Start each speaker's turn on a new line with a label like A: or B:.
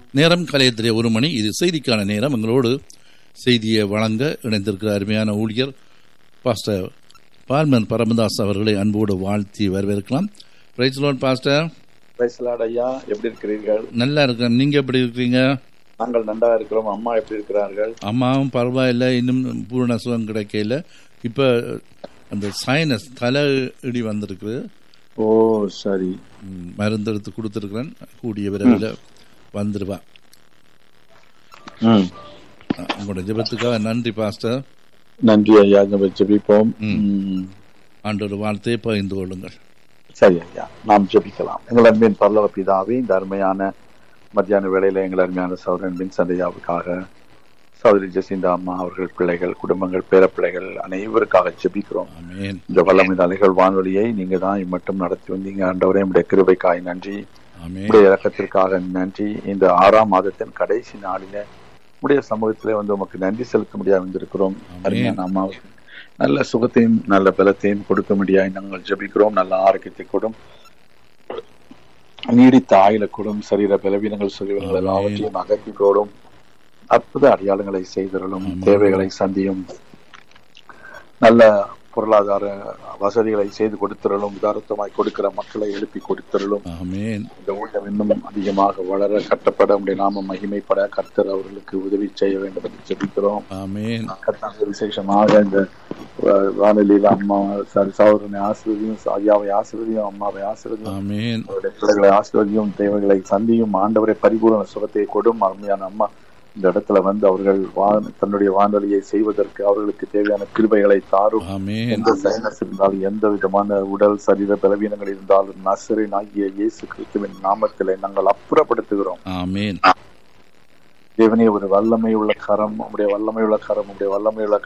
A: நேரம் கலையத்திலே ஒரு மணி இது செய்திக்கான நேரம் எங்களோடு செய்தியை வழங்க இணைந்திருக்கிற அருமையான ஊழியர் பாஸ்டர் பால்மன் பரமதாஸ் அவர்களை அன்போடு வாழ்த்தி வரவேற்கலாம் பிரைஸ் லோன் பாஸ்டர்
B: பிரைஸ்லாட் ஐயா எப்படி இருக்கிறீர்கள்
A: நல்லா இருக்கேன் நீங்க எப்படி இருக்கிறீங்க
B: நாங்கள் நன்றா இருக்கிறோம் அம்மா எப்படி இருக்கிறார்கள்
A: அம்மாவும் பரவாயில்ல இன்னும் பூரண சுகம் கிடைக்கல இப்ப அந்த சைனஸ் தலை இடி வந்திருக்கு
B: ஓ சரி
A: ம், மருந்து எடுத்து கொடுத்துருக்கிறேன் கூடிய விரைவில் வந்துடுவா
B: ம்
A: அஹ், உங்களோட ஜெபத்துக்காக நன்றி பாஸ்டர்
B: நன்றி ஐயா நம்ம ஜெபிப்போம்
A: ம்.
B: ம்.
A: ஆண்டோட வாழ்த்தையை பகிர்ந்து கொள்ளுங்கள்
B: சரி ஐயா நாம் ஜெபிக்கலாம் எங்கள் அன்பின் பரலவ பிதாவே இந்த அருமையான மத்தியான வேளையில எங்கள் அருமையான சௌரன் பின் சந்தையாவுக்காக சௌதரி ஜெசிந்தா அம்மா அவர்கள் பிள்ளைகள் குடும்பங்கள் பேரப்பிள்ளைகள் அனைவருக்காக ஜெபிக்கிறோம்
A: ஆமென்
B: இந்த வல்லமை அலைகள் வானொலியை நீங்க தான் மட்டும் நடத்தி வந்தீங்க ஆண்டவரே உடைய கிருபைக்காய் நன்றி
A: ஆமென்
B: உடைய இறக்கத்திற்காக நன்றி இந்த ஆறாம் மாதத்தின் கடைசி நாளில உடைய சமூகத்திலே வந்து உமக்கு நன்றி செலுத்த முடியாது வந்திருக்கிறோம்
A: ஆமென்.
B: அருமையான அம்மாவுக்கு நல்ல சுகத்தையும் நல்ல பலத்தையும் கொடுக்க முடியாது நாங்கள் ஜெபிக்கிறோம் நல்ல ஆரோக்கியத்தை கொடும் நீடித்த ஆயுள கொடும் சரீர பலவீனங்கள் சொல்லிவங்கள்
A: ஆமென்.
B: எல்லாவற்றையும் அகற்றி கொடும் அற்புத அடையாளங்களை செய்தருளும்
A: ஆமென்.
B: தேவைகளை சந்தியும் நல்ல பொருளாதார வசதிகளை செய்து கொடுத்திரலும் உதாரத்தமாய் கொடுக்கிற மக்களை எழுப்பி கொடுத்திரலும்
A: ஆமென்
B: இந்த ஊழியம் இன்னும் அதிகமாக வளர கட்டப்பட உடைய நாம மகிமைப்பட கர்த்தர் அவர்களுக்கு உதவி செய்ய வேண்டும் என்று ஜெபிக்கிறோம்
A: ஆமென்
B: கர்த்தர் விசேஷமாக இந்த அஹ், வானொலியில அம்மா சாரி சகோதரனை ஆசிர்வதியும் ஐயாவை ஆசிர்வதியும் அம்மாவை ஆசிர்வதியும்
A: ஆமென்
B: அவருடைய பிள்ளைகளை ஆசிர்வதியும் தேவைகளை சந்தியும் ஆண்டவரை பரிபூரண சுகத்தை கொடும் அருமையான அம்மா இந்த இடத்துல வந்து அவர்கள் வா- தன்னுடைய வானொலியை செய்வதற்கு அவர்களுக்கு தேவையான கிருபைகளை தாரும்
A: ஆமென்
B: எந்த சைனஸ் இருந்தாலும் எந்த விதமான உடல் சரீர பலவீனங்கள் இருந்தாலும் நசரின் ஆகிய இயேசு கிறிஸ்துவின் நாமத்திலே நாங்கள் அப்புறப்படுத்துகிறோம்
A: ஆமென்
B: தேவனே ஒரு வல்லமை உள்ள கரம் உடைய வல்லமை உள்ள கரம் உடைய வல்லமை உள்ள